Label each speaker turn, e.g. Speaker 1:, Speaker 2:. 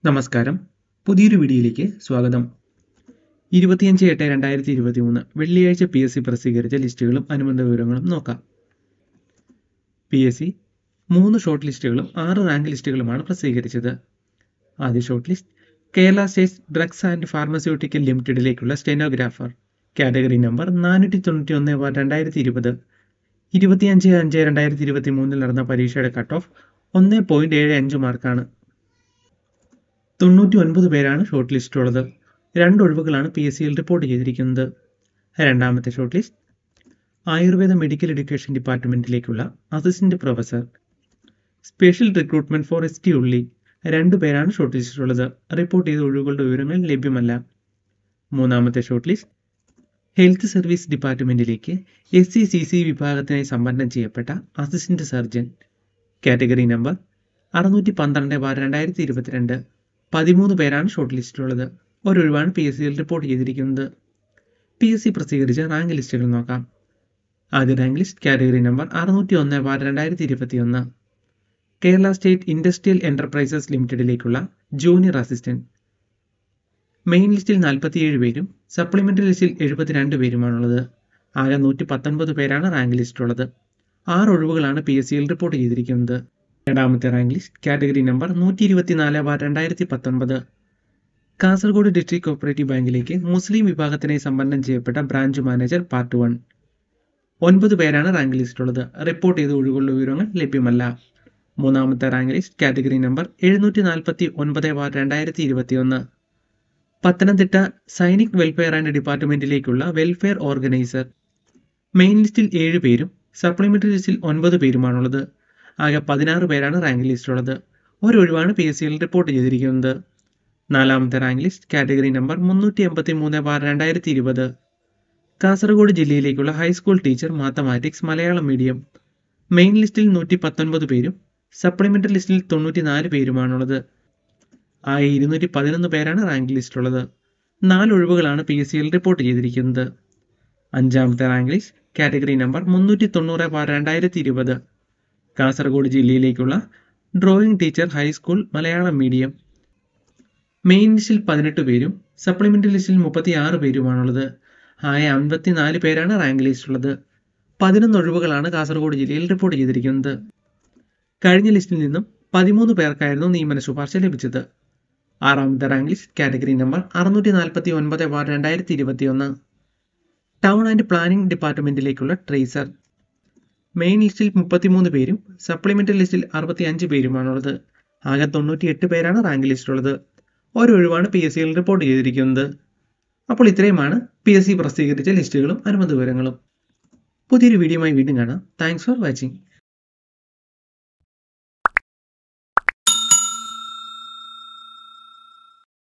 Speaker 1: നമസ്കാരം പുതിയൊരു വീഡിയോയിലേക്ക് സ്വാഗതം ഇരുപത്തിയഞ്ച് എട്ട് രണ്ടായിരത്തി ഇരുപത്തി മൂന്ന് വെള്ളിയാഴ്ച പി എസ് സി പ്രസിദ്ധീകരിച്ച ലിസ്റ്റുകളും അനുബന്ധ വിവരങ്ങളും നോക്കാം പി എസ് സി മൂന്ന് ഷോർട്ട് ലിസ്റ്റുകളും ആറ് റാങ്ക് ലിസ്റ്റുകളുമാണ് പ്രസിദ്ധീകരിച്ചത് ആദ്യ short list Kerala state drugs and pharmaceutical ലിമിറ്റഡിലേക്കുള്ള സ്റ്റെനോഗ്രാഫർ കാറ്റഗറി നമ്പർ നാനൂറ്റി തൊണ്ണൂറ്റി ഒന്ന് ബാർ രണ്ടായിരത്തി ഇരുപത് ഇരുപത്തിയഞ്ച് അഞ്ച് രണ്ടായിരത്തി ഇരുപത്തി മൂന്നിൽ നടന്ന പരീക്ഷയുടെ കട്ട് ഓഫ് ഒന്ന് പോയിൻറ്റ് ഏഴ് അഞ്ച് മാർക്കാണ് തൊണ്ണൂറ്റി ഒൻപത് പേരാണ് ഷോർട്ട് ലിസ്റ്റിലുള്ളത് രണ്ട് ഒഴിവുകളാണ് പി എസ് സിയിൽ റിപ്പോർട്ട് ചെയ്തിരിക്കുന്നത് രണ്ടാമത്തെ short list Ayurveda medical education ഡിപ്പാർട്ട്മെൻറ്റിലേക്കുള്ള assistant professor special recruitment for S T ഉള്ളി രണ്ട് പേരാണ് ഷോർട്ട് ലിസ്റ്റിലുള്ളത് റിപ്പോർട്ട് ചെയ്ത ഒഴിവുകളുടെ വിവരങ്ങൾ ലഭ്യമല്ല മൂന്നാമത്തെ ഷോർട്ട് ലിസ്റ്റ് ഹെൽത്ത് സർവീസ് ഡിപ്പാർട്ട്മെൻറ്റിലേക്ക് എസ് സി സി സി വിഭാഗത്തിനായി സംവരണം ചെയ്യപ്പെട്ട അസിസ്റ്റന്റ് സർജൻ കാറ്റഗറി നമ്പർ അറുന്നൂറ്റി പന്ത്രണ്ട് ബാർ രണ്ടായിരത്തി ഇരുപത്തിരണ്ട് പതിമൂന്ന് പേരാണ് ഷോർട്ട് ലിസ്റ്റിലുള്ളത് ഒരൊഴിവാണ് പി എസ് സിയിൽ റിപ്പോർട്ട് ചെയ്തിരിക്കുന്നത് പി എസ് സി പ്രസിദ്ധീകരിച്ച റാങ്ക് ലിസ്റ്റുകൾ നോക്കാം ആദ്യ റാങ്ക് ലിസ്റ്റ് കാറ്റഗറി നമ്പർ അറുന്നൂറ്റി ഒന്ന് ബാർ രണ്ടായിരത്തി ഇരുപത്തി ഒന്ന് കേരള സ്റ്റേറ്റ് ഇൻഡസ്ട്രിയൽ എൻ്റർപ്രൈസസ് ലിമിറ്റഡിലേക്കുള്ള ജൂനിയർ അസിസ്റ്റന്റ് മെയിൻ ലിസ്റ്റിൽ നാൽപ്പത്തിയേഴ് പേരും സപ്ലിമെൻ്ററി ലിസ്റ്റിൽ എഴുപത്തിരണ്ട് പേരുമാണുള്ളത് ആകെ നൂറ്റി പത്തൊൻപത് പേരാണ് റാങ്ക് ലിസ്റ്റിലുള്ളത് ആറ് ഒഴിവുകളാണ് പി എസ് സിയിൽ റിപ്പോർട്ട് ചെയ്തിരിക്കുന്നത് രണ്ടാമത്തെ റാങ്ക് ലിസ്റ്റ് കാറ്റഗറി നമ്പർ നൂറ്റി ഇരുപത്തിനാല് ബാർ രണ്ടായിരത്തി പത്തൊൻപത് കാസർഗോഡ് ഡിസ്ട്രിക്ട് കോപ്പറേറ്റീവ് ബാങ്കിലേക്ക് മുസ്ലിം വിഭാഗത്തിനായി സംവരണം ചെയ്യപ്പെട്ട ബ്രാഞ്ച് മാനേജർ പാർട്ട് വൺ ഒൻപത് പേരാണ് റാങ്ക് ലിസ്റ്റിലുള്ളത് റിപ്പോർട്ട് ചെയ്ത ഒഴിവുകളുടെ വിവരങ്ങൾ ലഭ്യമല്ല മൂന്നാമത്തെ റാങ്ക് ലിസ്റ്റ് കാറ്റഗറി നമ്പർ എഴുന്നൂറ്റി നാൽപ്പത്തി ഒൻപത് ബാർ രണ്ടായിരത്തി ഇരുപത്തിയൊന്ന് പത്തനംതിട്ട സൈനിക് വെൽഫെയർ ആൻഡ് ഡിപ്പാർട്ട്മെന്റിലേക്കുള്ള വെൽഫെയർ ഓർഗനൈസർ മെയിൻ ലിസ്റ്റിൽ ഏഴ് പേരും സപ്ലിമെന്ററി ലിസ്റ്റിൽ ഒൻപത് പേരുമാണുള്ളത് ആകെ പതിനാറ് പേരാണ് റാങ്ക് ലിസ്റ്റിലുള്ളത് ഒരൊഴിവാണ് പി എസ് സിയിൽ റിപ്പോർട്ട് ചെയ്തിരിക്കുന്നത് നാലാമത്തെ റാങ്ക് ലിസ്റ്റ് കാറ്റഗറി നമ്പർ മുന്നൂറ്റി എൺപത്തി മൂന്ന് ബാർ രണ്ടായിരത്തി ഇരുപത് കാസർഗോഡ് ജില്ലയിലേക്കുള്ള high school teacher mathematics Malayalam medium main ലിസ്റ്റിൽ നൂറ്റി പത്തൊൻപത് പേരും സപ്ലിമെൻ്ററി ലിസ്റ്റിൽ തൊണ്ണൂറ്റി നാല് പേരുമാണുള്ളത് ആകെ ഇരുന്നൂറ്റി പതിനൊന്ന് പേരാണ് റാങ്ക് ലിസ്റ്റിലുള്ളത് നാല് ഒഴിവുകളാണ് പി എസ് സിയിൽ റിപ്പോർട്ട് ചെയ്തിരിക്കുന്നത് അഞ്ചാമത്തെ റാങ്ക് ലിസ്റ്റ് കാറ്റഗറി നമ്പർ മുന്നൂറ്റി തൊണ്ണൂറ് ബാർ രണ്ടായിരത്തി ഇരുപത് കാസർഗോഡ് ജില്ലയിലേക്കുള്ള drawing teacher high school Malayalam medium main ലിസ്റ്റിൽ പതിനെട്ട് പേരും സപ്ലിമെൻ്ററി ലിസ്റ്റിൽ മുപ്പത്തി ആറ് പേരുമാണുള്ളത് ആയ അൻപത്തിനാല് പേരാണ് റാങ്ക് ലിസ്റ്റുള്ളത് പതിനൊന്ന് ഒഴിവുകളാണ് കാസർഗോഡ് ജില്ലയിൽ റിപ്പോർട്ട് ചെയ്തിരിക്കുന്നത് കഴിഞ്ഞ ലിസ്റ്റിൽ നിന്നും പതിമൂന്ന് പേർക്കായിരുന്നു നിയമന ശുപാർശ ലഭിച്ചത് ആറാമത്തെ റാങ്ക് ലിസ്റ്റ് കാറ്റഗറി നമ്പർ അറുന്നൂറ്റി നാൽപ്പത്തി ഒൻപത് ബാർ രണ്ടായിരത്തി ഇരുപത്തിയൊന്ന് ടൗൺ ആൻഡ് പ്ലാനിംഗ് ഡിപ്പാർട്ട്മെൻറ്റിലേക്കുള്ള ട്രേസർ മെയിൻ ലിസ്റ്റിൽ മുപ്പത്തിമൂന്ന് പേരും സപ്ലിമെൻ്ററി ലിസ്റ്റിൽ അറുപത്തി അഞ്ച് പേരുമാണുള്ളത് ആകെ തൊണ്ണൂറ്റി എട്ട് പേരാണ് റാങ്ക് ലിസ്റ്റിലുള്ളത് ഒരൊഴിവാണ് പി എസ് സിയിൽ റിപ്പോർട്ട് ചെയ്തിരിക്കുന്നത് അപ്പോൾ ഇത്രയുമാണ് പി എസ് സി പ്രസിദ്ധീകരിച്ച ലിസ്റ്റുകളും അനുബന്ധ വിവരങ്ങളും പുതിയൊരു വീഡിയോയുമായി വീണ്ടും കാണാം താങ്ക്സ് ഫോർ വാച്ചിങ്